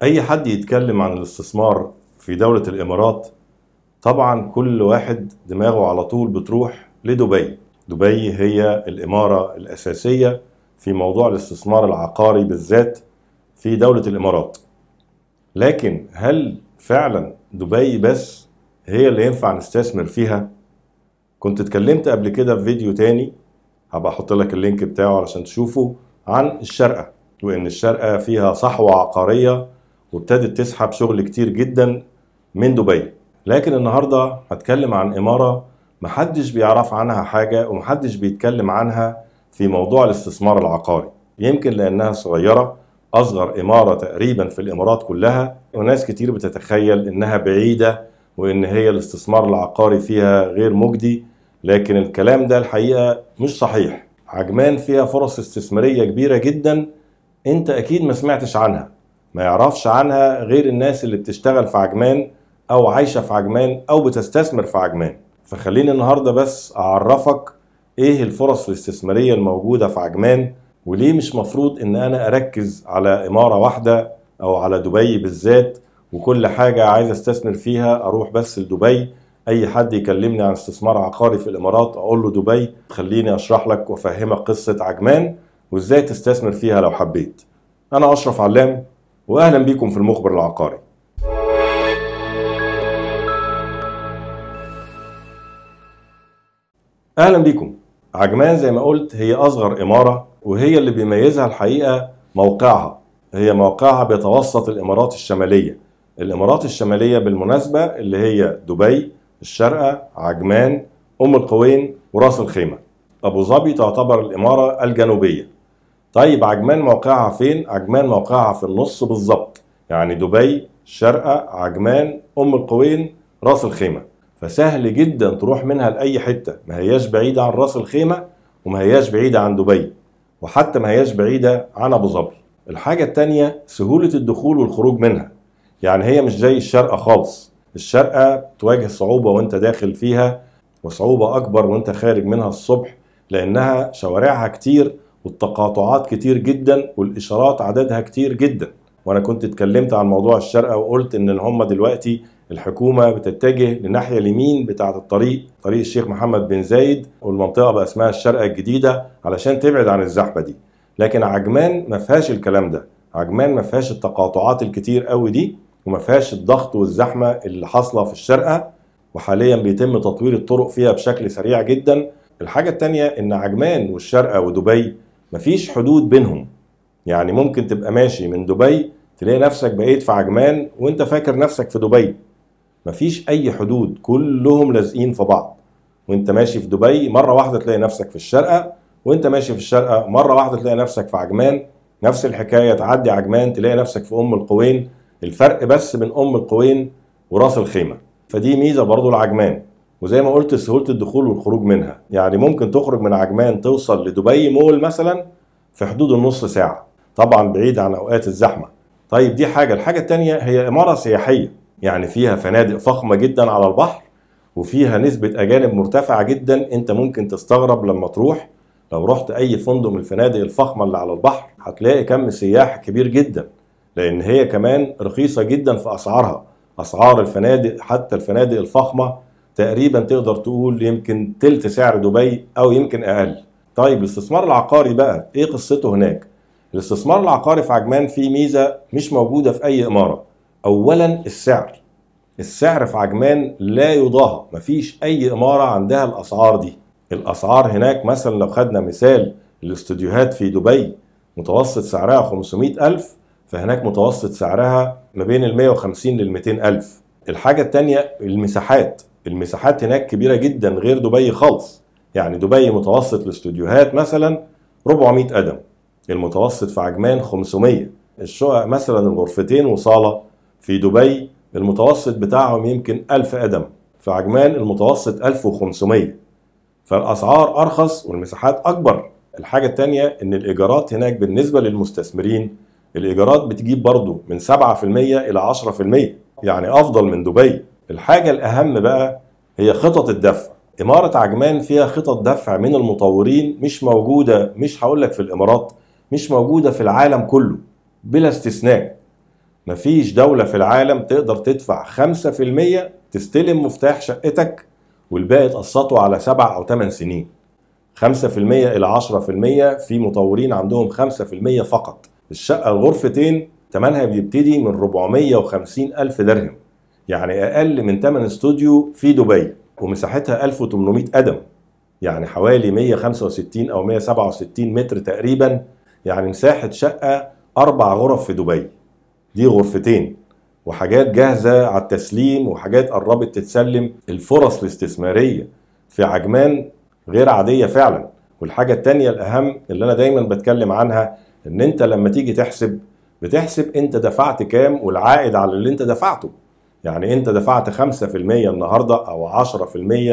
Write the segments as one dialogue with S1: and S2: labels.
S1: أي حد يتكلم عن الاستثمار في دولة الإمارات طبعا كل واحد دماغه على طول بتروح لدبي دبي هي الإمارة الأساسية في موضوع الاستثمار العقاري بالذات في دولة الإمارات لكن هل فعلا دبي بس هي اللي ينفع نستثمر فيها كنت اتكلمت قبل كده في فيديو تاني هبقى احط لك اللينك بتاعه علشان تشوفه عن الشارقة وان الشارقة فيها صحوة عقارية وابتدت تسحب شغل كتير جدا من دبي لكن النهاردة هتكلم عن إمارة محدش بيعرف عنها حاجة ومحدش بيتكلم عنها في موضوع الاستثمار العقاري يمكن لأنها صغيرة أصغر إمارة تقريبا في الإمارات كلها وناس كتير بتتخيل إنها بعيدة وإن هي الاستثمار العقاري فيها غير مجدي لكن الكلام ده الحقيقة مش صحيح عجمان فيها فرص استثمارية كبيرة جدا انت اكيد ما سمعتش عنها ما يعرفش عنها غير الناس اللي بتشتغل في عجمان او عايشة في عجمان او بتستثمر في عجمان فخليني النهاردة بس اعرفك ايه الفرص الاستثمارية الموجودة في عجمان وليه مش مفروض ان انا اركز على امارة واحدة او على دبي بالذات وكل حاجة عايز استثمر فيها اروح بس لدبي اي حد يكلمني عن استثمار عقاري في الامارات اقول له دبي خليني اشرح لك وافهمك قصة عجمان وازاي تستثمر فيها لو حبيت انا اشرف علام واهلا بيكم في المخبر العقاري اهلا بيكم عجمان زي ما قلت هي اصغر اماره وهي اللي بيميزها الحقيقه موقعها هي موقعها بيتوسط الامارات الشماليه الامارات الشماليه بالمناسبه اللي هي دبي الشارقه عجمان ام القوين وراس الخيمه ابو ظبي تعتبر الاماره الجنوبيه طيب عجمان موقعها فين عجمان موقعها في النص بالظبط يعني دبي الشارقه عجمان ام القوين راس الخيمه فسهل جدا تروح منها لاي حته ما هياش بعيده عن راس الخيمه وما هياش بعيده عن دبي وحتى ما هياش بعيده عن ابو ظبي الحاجه التانية سهوله الدخول والخروج منها يعني هي مش زي الشارقه خالص الشارقه تواجه صعوبه وانت داخل فيها وصعوبه اكبر وانت خارج منها الصبح لانها شوارعها كتير والتقاطعات كتير جدا والاشارات عددها كتير جدا وانا كنت اتكلمت عن موضوع الشارقه وقلت ان هم دلوقتي الحكومه بتتجه للناحيه اليمين بتاعه الطريق طريق الشيخ محمد بن زايد والمنطقه بقى اسمها الشارقه الجديده علشان تبعد عن الزحمه دي لكن عجمان ما فيهاش الكلام ده عجمان ما فيهاش التقاطعات الكتير قوي دي وما فيهاش الضغط والزحمه اللي حاصله في الشارقه وحاليا بيتم تطوير الطرق فيها بشكل سريع جدا الحاجه التانية ان عجمان والشارقه ودبي مفيش حدود بينهم يعني ممكن تبقى ماشي من دبي تلاقي نفسك بقيت في عجمان وانت فاكر نفسك في دبي مفيش اي حدود كلهم لازقين في بعض وانت ماشي في دبي مره واحده تلاقي نفسك في الشارقه وانت ماشي في الشارقه مره واحده تلاقي نفسك في عجمان نفس الحكايه تعدي عجمان تلاقي نفسك في ام القوين الفرق بس بين ام القوين وراس الخيمه فدي ميزه برضو لعجمان وزي ما قلت سهوله الدخول والخروج منها يعني ممكن تخرج من عجمان توصل لدبي مول مثلا في حدود النص ساعه طبعا بعيد عن اوقات الزحمه طيب دي حاجه الحاجه التانية هي اماره سياحيه يعني فيها فنادق فخمه جدا على البحر وفيها نسبه اجانب مرتفعه جدا انت ممكن تستغرب لما تروح لو رحت اي فندق من الفنادق الفخمه اللي على البحر هتلاقي كم سياح كبير جدا لان هي كمان رخيصه جدا في اسعارها اسعار الفنادق حتى الفنادق الفخمه تقريبا تقدر تقول يمكن تلت سعر دبي او يمكن اقل طيب الاستثمار العقاري بقى ايه قصته هناك الاستثمار العقاري في عجمان فيه ميزه مش موجوده في اي اماره اولا السعر السعر في عجمان لا يضاهى مفيش اي اماره عندها الاسعار دي الاسعار هناك مثلا لو خدنا مثال الاستوديوهات في دبي متوسط سعرها 500 ألف فهناك متوسط سعرها ما بين ال 150 لل 200 ألف الحاجة التانية المساحات المساحات هناك كبيرة جدا غير دبي خالص يعني دبي متوسط الاستوديوهات مثلا 400 قدم المتوسط في عجمان 500 الشقق مثلا الغرفتين وصالة في دبي المتوسط بتاعهم يمكن 1000 قدم في عجمان المتوسط 1500 فالأسعار أرخص والمساحات أكبر الحاجة التانية إن الإيجارات هناك بالنسبة للمستثمرين الإيجارات بتجيب برضو من 7% إلى 10% يعني أفضل من دبي الحاجة الأهم بقى هي خطط الدفع إمارة عجمان فيها خطط دفع من المطورين مش موجودة مش هقول لك في الإمارات مش موجودة في العالم كله بلا استثناء مفيش دولة في العالم تقدر تدفع 5% تستلم مفتاح شقتك والباقي تقسطه على سبع أو ثمان سنين 5% إلى 10% في مطورين عندهم 5% فقط الشقة الغرفتين ثمنها بيبتدي من 450 ألف درهم يعني أقل من ثمن استوديو في دبي ومساحتها 1800 قدم يعني حوالي 165 أو 167 متر تقريبا يعني مساحة شقة أربع غرف في دبي دي غرفتين وحاجات جاهزة على التسليم وحاجات قربت تتسلم الفرص الاستثمارية في عجمان غير عادية فعلا والحاجة التانية الأهم اللي أنا دايما بتكلم عنها إن أنت لما تيجي تحسب بتحسب أنت دفعت كام والعائد على اللي أنت دفعته يعني أنت دفعت 5% النهاردة أو 10%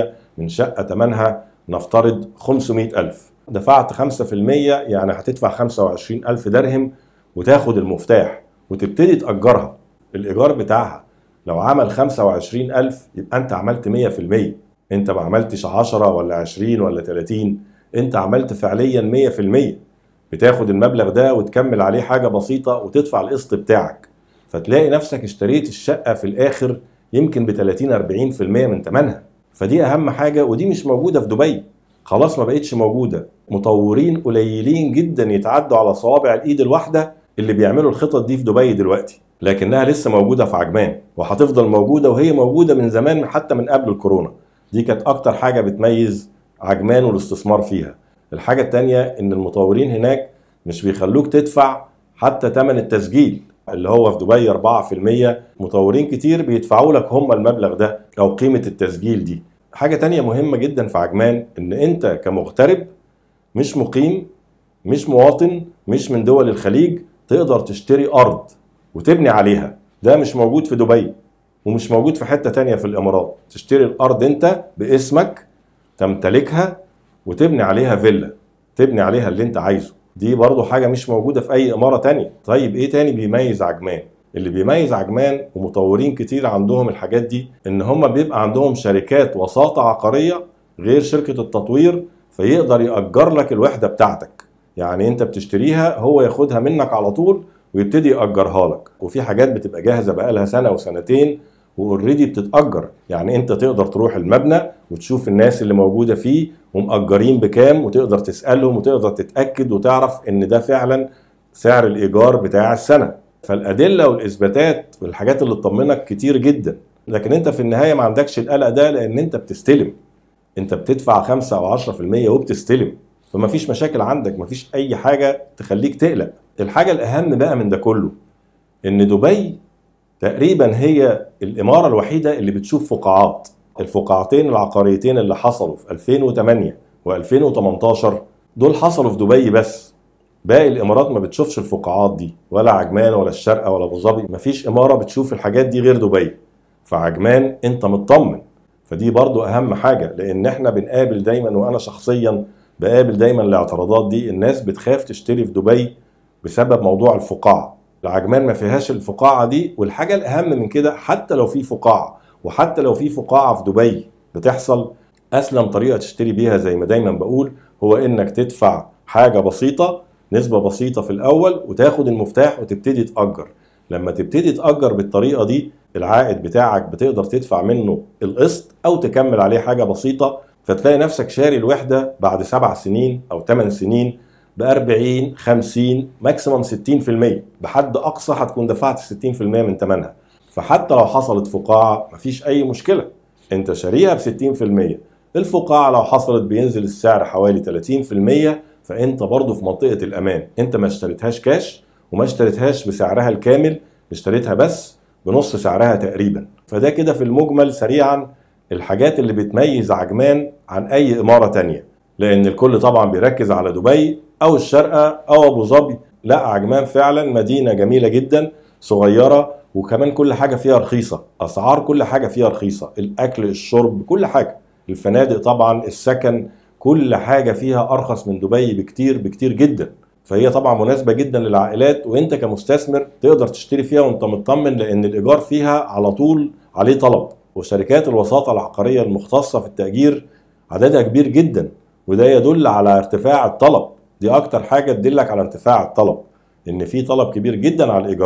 S1: من شقة تمنها نفترض 500 ألف دفعت 5% يعني هتدفع 25 ألف درهم وتاخد المفتاح وتبتدي تأجرها الإيجار بتاعها لو عمل 25 ألف يبقى أنت عملت 100% أنت ما عملتش 10 ولا 20 ولا 30 أنت عملت فعليا 100% بتاخد المبلغ ده وتكمل عليه حاجة بسيطة وتدفع القسط بتاعك فتلاقي نفسك اشتريت الشقة في الآخر يمكن ب 30 40% من ثمنها فدي أهم حاجة ودي مش موجودة في دبي خلاص ما بقتش موجودة مطورين قليلين جدا يتعدوا على صوابع الإيد الواحدة اللي بيعملوا الخطط دي في دبي دلوقتي لكنها لسه موجوده في عجمان وهتفضل موجوده وهي موجوده من زمان حتى من قبل الكورونا دي كانت اكتر حاجه بتميز عجمان والاستثمار فيها الحاجه التانية ان المطورين هناك مش بيخلوك تدفع حتى ثمن التسجيل اللي هو في دبي 4% مطورين كتير بيدفعوا لك هم المبلغ ده او قيمه التسجيل دي حاجه تانية مهمه جدا في عجمان ان انت كمغترب مش مقيم مش مواطن مش من دول الخليج تقدر تشتري ارض وتبني عليها ده مش موجود في دبي ومش موجود في حته تانية في الامارات تشتري الارض انت باسمك تمتلكها وتبني عليها فيلا تبني عليها اللي انت عايزه دي برضو حاجة مش موجودة في أي إمارة تانية طيب إيه تاني بيميز عجمان اللي بيميز عجمان ومطورين كتير عندهم الحاجات دي إن هم بيبقى عندهم شركات وساطة عقارية غير شركة التطوير فيقدر يأجر لك الوحدة بتاعتك يعني انت بتشتريها هو ياخدها منك على طول ويبتدي يأجرها لك وفي حاجات بتبقى جاهزة بقالها سنة وسنتين واوريدي بتتأجر يعني انت تقدر تروح المبنى وتشوف الناس اللي موجودة فيه ومأجرين بكام وتقدر تسألهم وتقدر تتأكد وتعرف ان ده فعلا سعر الإيجار بتاع السنة فالأدلة والإثباتات والحاجات اللي تطمنك كتير جدا لكن انت في النهاية ما عندكش القلق ده لأن انت بتستلم انت بتدفع 5 أو 10% وبتستلم فما فيش مشاكل عندك ما فيش أي حاجة تخليك تقلق الحاجة الأهم بقى من ده كله إن دبي تقريبا هي الإمارة الوحيدة اللي بتشوف فقاعات الفقاعتين العقاريتين اللي حصلوا في 2008 و2018 دول حصلوا في دبي بس باقي الامارات ما بتشوفش الفقاعات دي ولا عجمان ولا الشارقه ولا ابو ظبي مفيش اماره بتشوف الحاجات دي غير دبي فعجمان انت مطمن فدي برضو اهم حاجه لان احنا بنقابل دايما وانا شخصيا بقابل دايما الاعتراضات دي الناس بتخاف تشتري في دبي بسبب موضوع الفقاعه العجمان ما فيهاش الفقاعه دي والحاجه الاهم من كده حتى لو في فقاعه وحتى لو في فقاعه في دبي بتحصل اسلم طريقه تشتري بيها زي ما دايما بقول هو انك تدفع حاجه بسيطه نسبه بسيطه في الاول وتاخد المفتاح وتبتدي تاجر لما تبتدي تاجر بالطريقه دي العائد بتاعك بتقدر تدفع منه القسط او تكمل عليه حاجه بسيطه فتلاقي نفسك شاري الوحده بعد سبع سنين او ثمان سنين ب 40 50 ماكسيموم 60% بحد اقصى هتكون دفعت 60% من ثمنها فحتى لو حصلت فقاعه مفيش اي مشكله انت شاريها ب 60% الفقاعه لو حصلت بينزل السعر حوالي 30% فانت برضه في منطقه الامان انت ما اشتريتهاش كاش وما اشتريتهاش بسعرها الكامل اشتريتها بس بنص سعرها تقريبا فده كده في المجمل سريعا الحاجات اللي بتميز عجمان عن اي اماره تانية لان الكل طبعا بيركز على دبي او الشارقه او ابو ظبي لا عجمان فعلا مدينه جميله جدا صغيره وكمان كل حاجه فيها رخيصه اسعار كل حاجه فيها رخيصه الاكل الشرب كل حاجه الفنادق طبعا السكن كل حاجه فيها ارخص من دبي بكتير بكتير جدا فهي طبعا مناسبه جدا للعائلات وانت كمستثمر تقدر تشتري فيها وانت مطمن لان الايجار فيها على طول عليه طلب وشركات الوساطه العقاريه المختصه في التاجير عددها كبير جدا وده يدل على ارتفاع الطلب دي اكتر حاجه تدلك على ارتفاع الطلب ان في طلب كبير جدا على الايجارات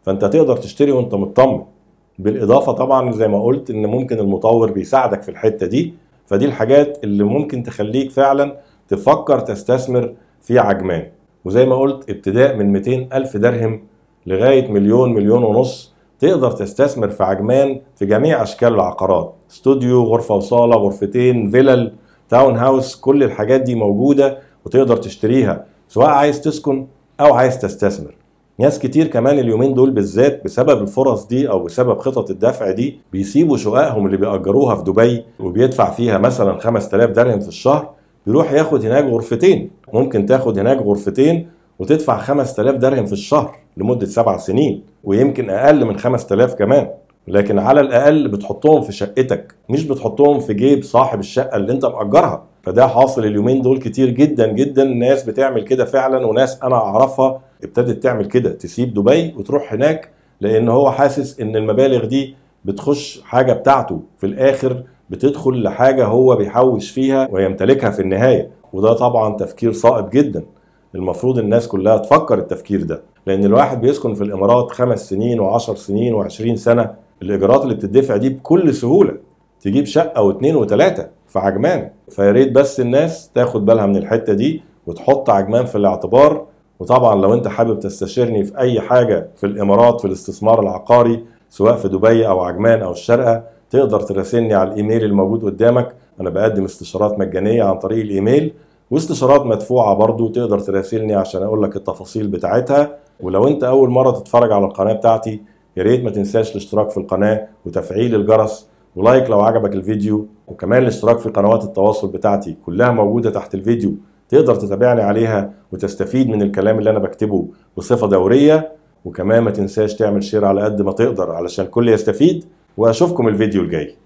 S1: فانت تقدر تشتري وانت مطمن بالاضافه طبعا زي ما قلت ان ممكن المطور بيساعدك في الحته دي فدي الحاجات اللي ممكن تخليك فعلا تفكر تستثمر في عجمان وزي ما قلت ابتداء من 200 ألف درهم لغاية مليون مليون ونص تقدر تستثمر في عجمان في جميع أشكال العقارات استوديو غرفة وصالة غرفتين فيلل تاون هاوس كل الحاجات دي موجودة وتقدر تشتريها سواء عايز تسكن أو عايز تستثمر ناس كتير كمان اليومين دول بالذات بسبب الفرص دي او بسبب خطط الدفع دي بيسيبوا شققهم اللي بيأجروها في دبي وبيدفع فيها مثلا 5000 درهم في الشهر بيروح ياخد هناك غرفتين ممكن تاخد هناك غرفتين وتدفع 5000 درهم في الشهر لمدة سبع سنين ويمكن أقل من 5000 كمان لكن على الأقل بتحطهم في شقتك مش بتحطهم في جيب صاحب الشقة اللي أنت مأجرها فده حاصل اليومين دول كتير جدا جدا ناس بتعمل كده فعلا وناس أنا أعرفها ابتدت تعمل كده تسيب دبي وتروح هناك لأن هو حاسس إن المبالغ دي بتخش حاجة بتاعته في الآخر بتدخل لحاجة هو بيحوش فيها ويمتلكها في النهاية وده طبعا تفكير صائب جدا المفروض الناس كلها تفكر التفكير ده لان الواحد بيسكن في الامارات خمس سنين وعشر سنين وعشرين سنة الايجارات اللي بتدفع دي بكل سهولة تجيب شقة واثنين وثلاثة في عجمان فيا ريت بس الناس تاخد بالها من الحتة دي وتحط عجمان في الاعتبار وطبعا لو انت حابب تستشيرني في اي حاجة في الامارات في الاستثمار العقاري سواء في دبي او عجمان او الشارقة تقدر تراسلني على الايميل الموجود قدامك انا بقدم استشارات مجانية عن طريق الايميل واستشارات مدفوعة برضو تقدر تراسلني عشان اقول لك التفاصيل بتاعتها ولو انت اول مرة تتفرج على القناة بتاعتي يا ريت ما تنساش الاشتراك في القناة وتفعيل الجرس ولايك لو عجبك الفيديو وكمان الاشتراك في قنوات التواصل بتاعتي كلها موجودة تحت الفيديو تقدر تتابعني عليها وتستفيد من الكلام اللي انا بكتبه بصفة دورية وكمان ما تنساش تعمل شير على قد ما تقدر علشان الكل يستفيد واشوفكم الفيديو الجاي